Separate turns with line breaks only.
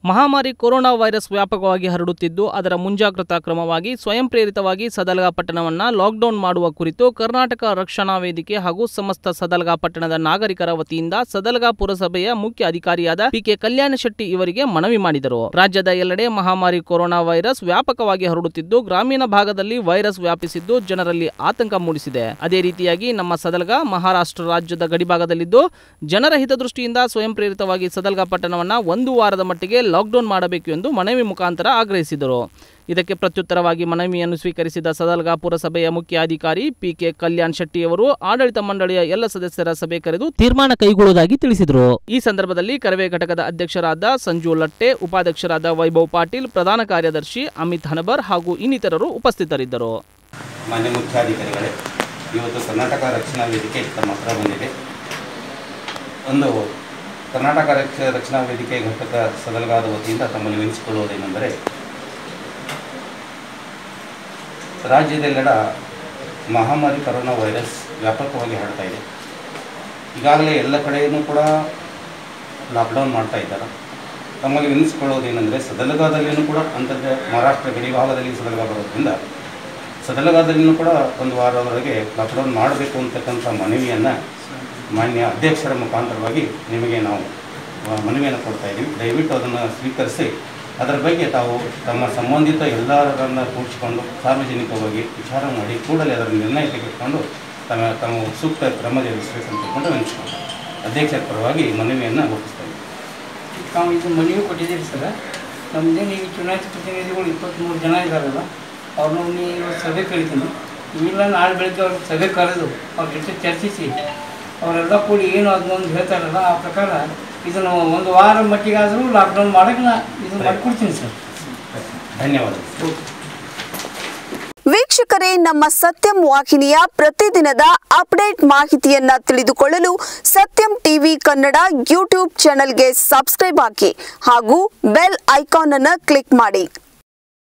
ಮಹಾಮಾರಿ corona virus ವ್ಯಾಪಕವಾಗಿ ಹರಡುತ್ತಿದ್ದು ಅದರ ಮುಂಜಾಗ್ರತಾ ಕ್ರಮವಾಗಿ ಸ್ವಯಂ ಪ್ರೇರಿತವಾಗಿ ಸದಲಗ ಪಟ್ಟಣವನ್ನು ಲಾಕ್ಡೌನ್ ಮಾಡುವ ಕುರಿತು ಕರ್ನಾಟಕ ರಕ್ಷಣಾ ವೇದಿಕೆ ಹಾಗೂ ಸಮಸ್ತ ಸದಲಗ ಪಟ್ಟಣದ ನಾಗರಿಕರ ವತಿಯಿಂದ ಸದಲಗ ಪುರಸಭೆಯ ಮುಖ್ಯ ಅಧಿಕಾರಿಯಾದ ಪಿಕೆ ಕಲ್ಯಾಣ ಶೆಟ್ಟಿ ಇವರಿಗೆ ಮನವಿ ಮಾಡಿದರು ರಾಜ್ಯದ ಎಲ್ಲೆಡೆ ಮಹಾಮಾರಿ ಕೊರೋನಾ ವೈರಸ್ ವ್ಯಾಪಕವಾಗಿ ಹರಡುತ್ತಿದ್ದು ಗ್ರಾಮೀಣ ಭಾಗದಲ್ಲಿ ವೈರಸ್ ವ್ಯಾಪಿಸಿದ್ದು ಜನರಲ್ಲಿ ಆತಂಕ ಮೂಡಿಸಿದೆ ಅದೇ ರೀತಿಯಾಗಿ ನಮ್ಮ ಸದಲಗ ಮಹಾರಾಷ್ಟ್ರ ರಾಜ್ಯದ ಗಡಿಭಾಗದಲ್ಲಿದ್ದು ಜನರ ಹಿತದೃಷ್ಟಿಯಿಂದ ಸ್ವಯಂ ಪ್ರೇರಿತವಾಗಿ ಸದಲ್ಗ ಪಟ್ಟಣವನ್ನು ಒಂದು ವಾರದ ಮಟ್ಟಿಗೆ ಲಾಕ್ಡೌನ್ ಮಾಡಬೇಕು ಎಂದು ಮನವಿ ಮುಖಾಂತರ ಆಗ್ರಹಿಸಿದರು ಇದಕ್ಕೆ ಪ್ರತ್ಯುತ್ತರವಾಗಿ ಮನವಿಯನ್ನು ಸ್ವೀಕರಿಸಿದ ಸದಲ್ಗ ಪುರಸಭೆಯ ಮುಖ್ಯ ಅಧಿಕಾರಿ ಪಿಕೆ ಕಲ್ಯಾಣ್ ಶೆಟ್ಟಿಯವರು ಆಡಳಿತ ಮಂಡಳಿಯ ಎಲ್ಲ ಸದಸ್ಯರ ಸಭೆ ಕರೆದು ತೀರ್ಮಾನ ಕೈಗೊಳ್ಳುವುದಾಗಿ ತಿಳಿಸಿದರು ಈ ಸಂದರ್ಭದಲ್ಲಿ ಕರವೇ ಘಟಕದ ಅಧ್ಯಕ್ಷರಾದ ಸಂಜು ಲಟ್ಟೆ ಉಪಾಧ್ಯಕ್ಷರಾದ ವೈಭವ್ ಪಾಟೀಲ್ ಪ್ರಧಾನ ಕಾರ್ಯದರ್ಶಿ ಅಮಿತ್ ಹನಬರ್ ಹಾಗೂ ಇನ್ನಿತರರು ಉಪಸ್ಥಿತರಿದ್ದರು
ಮಾನ್ಯ ಮುಖ್ಯಾಧಿಕಾರಿಗಳೇ ಇವತ್ತು ಕರ್ನಾಟಕ ರಕ್ಷಣಾ ವೇದಿಕೆ ತಮ್ಮ ಹತ್ರ ಬಂದಿದೆ ಒಂದು ಕರ್ನಾಟಕ ರಕ್ಷ ರಕ್ಷಣಾ ವೇದಿಕೆ ಘಟಕ ಸದಲಗಾದ ವತಿಯಿಂದ ತಮ್ಮಲ್ಲಿ ವಿನಿಸಿಕೊಳ್ಳುವುದೇನೆಂದರೆ ರಾಜ್ಯದೆಲ್ಲೆಡ ಮಹಾಮಾರಿ ಕರೋನಾ ವೈರಸ್ ವ್ಯಾಪಕವಾಗಿ ಹರಡ್ತಾ ಇದೆ ಈಗಾಗಲೇ ಎಲ್ಲ ಕಡೆಯೂ ಕೂಡ ಲಾಕ್ಡೌನ್ ಮಾಡ್ತಾ ಇದ್ದಾರೆ ತಮ್ಮಲ್ಲಿ ವಿನಿಸಿಕೊಳ್ಳೋದೇನೆಂದರೆ ಸದಲಗಾದಲ್ಲಿಯೂ ಕೂಡ ಅಂತರ್ಜ ಮಹಾರಾಷ್ಟ್ರ ಗಡಿ ಭಾಗದಲ್ಲಿ ಸದಲಗ ಬರೋದ್ರಿಂದ ಸದಲಗಾದಲ್ಲಿಯೂ ಕೂಡ ಒಂದು ವಾರದವರೆಗೆ ಲಾಕ್ಡೌನ್ ಮಾಡಬೇಕು ಅಂತಕ್ಕಂಥ ಮನವಿಯನ್ನು ಮಾನ್ಯ ಅಧ್ಯಕ್ಷರ ಮುಖಾಂತರವಾಗಿ ನಿಮಗೆ ನಾವು ಆ, ಮನವಿಯನ್ನು ಕೊಡ್ತಾ ಇದ್ದೀವಿ ದಯವಿಟ್ಟು ಅದನ್ನು ಸ್ವೀಕರಿಸಿ ಅದರ ಬಗ್ಗೆ ತಾವು ತಮ್ಮ ಸಂಬಂಧಿತ ಎಲ್ಲರನ್ನ ಕೂಡಿಸಿಕೊಂಡು ಸಾರ್ವಜನಿಕವಾಗಿ ವಿಚಾರ ಮಾಡಿ ಕೂಡಲೇ ಅದರ ನಿರ್ಣಯ ತೆಗೆದುಕೊಂಡು ತಮ್ಮ ತಮ್ಮ ಸೂಕ್ತ ಕ್ರಮ ಜರುಗಿಸಬೇಕಂತ ತಿಳ್ಕೊಂಡು ವಿನಿಸ್ಕೊಂಡು ಅಧ್ಯಕ್ಷರ ಪರವಾಗಿ ಮನವಿಯನ್ನು ಒಪ್ಪಿಸ್ತಾ ಇದ್ದೀವಿ
ತಾವು ಇದು ಮನವಿ ಕೊಟ್ಟಿದ್ದೀರಿ ಸರ್ ನಮ್ಮದೇನು ಈಗ ಚುನಾಯಿತ ಪ್ರತಿನಿಧಿಗಳು ಇಪ್ಪತ್ತ್ಮೂರು ಜನ ಇದ್ದಾರಲ್ಲ ಅವ್ರನ್ನ ನೀವು ಸಭೆ ಕರಿತೀನಿ ಇಲ್ಲ ನಾಳೆ ಬೆಳಗ್ಗೆ ಅವ್ರ ಸಭೆ ಕರೆದು ಅವ್ರ ಜೊತೆ ಚರ್ಚಿಸಿ ಅವರೆಲ್ಲ ಕೂಡಿ ಏನು ಅದನ್ನೊಂದು ಹೇಳ್ತಾರಲ್ಲ ಆ ಪ್ರಕಾರ ಇದನ್ನು ಒಂದು ವಾರ ಮಟ್ಟಿಗಾದರೂ ಲಾಕ್ಡೌನ್ ಮಾಡೋಕ್ಕೆ ನಾ ಇದನ್ನು ಮಾಡಿಕೊಡ್ತೀನಿ ಸರ್
ಧನ್ಯವಾದಗಳು
ವೀಕ್ಷಕರೇ ನಮ್ಮ ಸತ್ಯಂ ವಾಹಿನಿಯ ಪ್ರತಿದಿನದ ಅಪ್ಡೇಟ್ ಮಾಹಿತಿಯನ್ನ ತಿಳಿದುಕೊಳ್ಳಲು ಸತ್ಯಂ ಟಿವಿ ಕನ್ನಡ ಯೂಟ್ಯೂಬ್ ಚಾನೆಲ್ಗೆ ಸಬ್ಸ್ಕ್ರೈಬ್ ಹಾಕಿ ಹಾಗೂ ಬೆಲ್ ಐಕಾನ್ ಅನ್ನು ಕ್ಲಿಕ್ ಮಾಡಿ